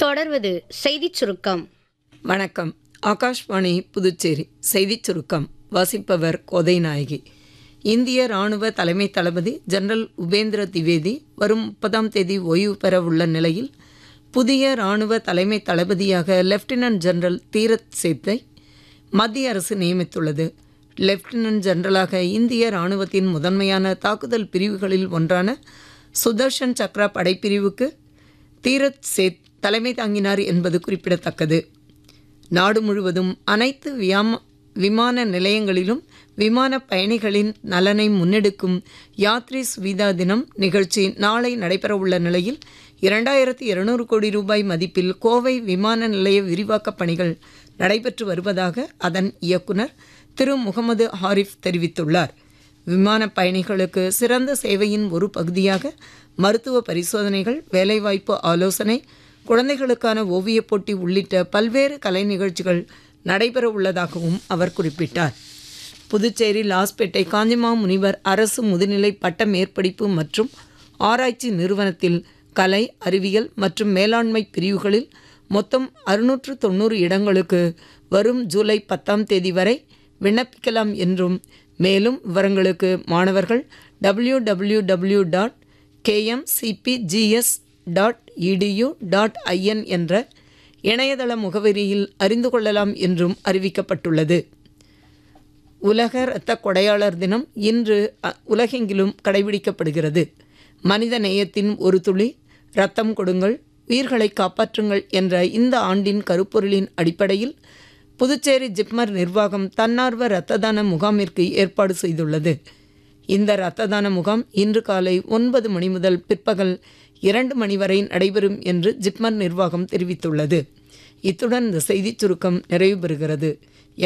தொடர்வது செய்திச் சுருக்கம் வணக்கம் ஆகாஷ்வாணி புதுச்சேரி செய்திச் சுருக்கம் வாசிப்பவர் கோதை நாயகி இந்திய ராணுவ தலைமை தளபதி ஜெனரல் உபேந்திர திவேதி வரும் முப்பதாம் தேதி ஓய்வு பெற உள்ள நிலையில் புதிய ராணுவ தலைமை தளபதியாக லெப்டினன்ட் ஜெனரல் தீரத் சேத்தை மத்திய அரசு நியமித்துள்ளது லெப்டினன்ட் ஜெனரலாக இந்திய ராணுவத்தின் முதன்மையான தாக்குதல் பிரிவுகளில் ஒன்றான சுதர்ஷன் சக்ரா படைப்பிரிவுக்கு தீரத் சேத் தலைமை தாங்கினார் என்பது குறிப்பிடத்தக்கது நாடு முழுவதும் அனைத்து வியாம விமான நிலையங்களிலும் விமான பயணிகளின் நலனை முன்னெடுக்கும் யாத்ரி சுவிதா தினம் நிகழ்ச்சி நாளை நடைபெறவுள்ள நிலையில் இரண்டாயிரத்தி இருநூறு கோடி ரூபாய் மதிப்பில் கோவை விமான நிலைய விரிவாக்கப் பணிகள் நடைபெற்று வருவதாக அதன் இயக்குனர் திரு முகமது ஹாரிஃப் தெரிவித்துள்ளார் விமான பயணிகளுக்கு சிறந்த சேவையின் ஒரு பகுதியாக மருத்துவ பரிசோதனைகள் வேலைவாய்ப்பு ஆலோசனை குழந்தைகளுக்கான ஓவியப் போட்டி உள்ளிட்ட பல்வேறு கலை நிகழ்ச்சிகள் நடைபெற உள்ளதாகவும் அவர் குறிப்பிட்டார் புதுச்சேரி லாஸ்பேட்டை காஞ்சிமா முனிவர் அரசு முதுநிலை பட்ட மேற்படிப்பு மற்றும் ஆராய்ச்சி நிறுவனத்தில் கலை அறிவியல் மற்றும் மேலாண்மை பிரிவுகளில் மொத்தம் அறுநூற்று தொண்ணூறு இடங்களுக்கு வரும் ஜூலை பத்தாம் தேதி வரை விண்ணப்பிக்கலாம் என்றும் மேலும் விவரங்களுக்கு மாணவர்கள் W W W dot KMCPGS dot edu dot IN என்ற இணையதள முகவரியில் அறிந்து கொள்ளலாம் என்றும் அறிவிக்கப்பட்டுள்ளது உலக இரத்த கொடையாளர் தினம் இன்று அ, உலகெங்கிலும் கடைபிடிக்கப்படுகிறது மனித நேயத்தின் ஒரு துளி இரத்தம் கொடுங்கள் உயிர்களை காப்பாற்றுங்கள் என்ற இந்த ஆண்டின் கருப்பொருளின் அடிப்படையில் புதுச்சேரி ஜிப்மர் நிர்வாகம் தன்னார்வ இரத்த தான முகாமிற்கு ஏற்பாடு செய்துள்ளது இந்த இரத்த தான முகாம் இன்று காலை ஒன்பது மணி முதல் பிற்பகல் இரண்டு மணி வரை நடைபெறும் என்று ஜிப்மர் நிர்வாகம் தெரிவித்துள்ளது இத்துடன் இந்த செய்திச் சுருக்கம் நிறைவு பெறுகிறது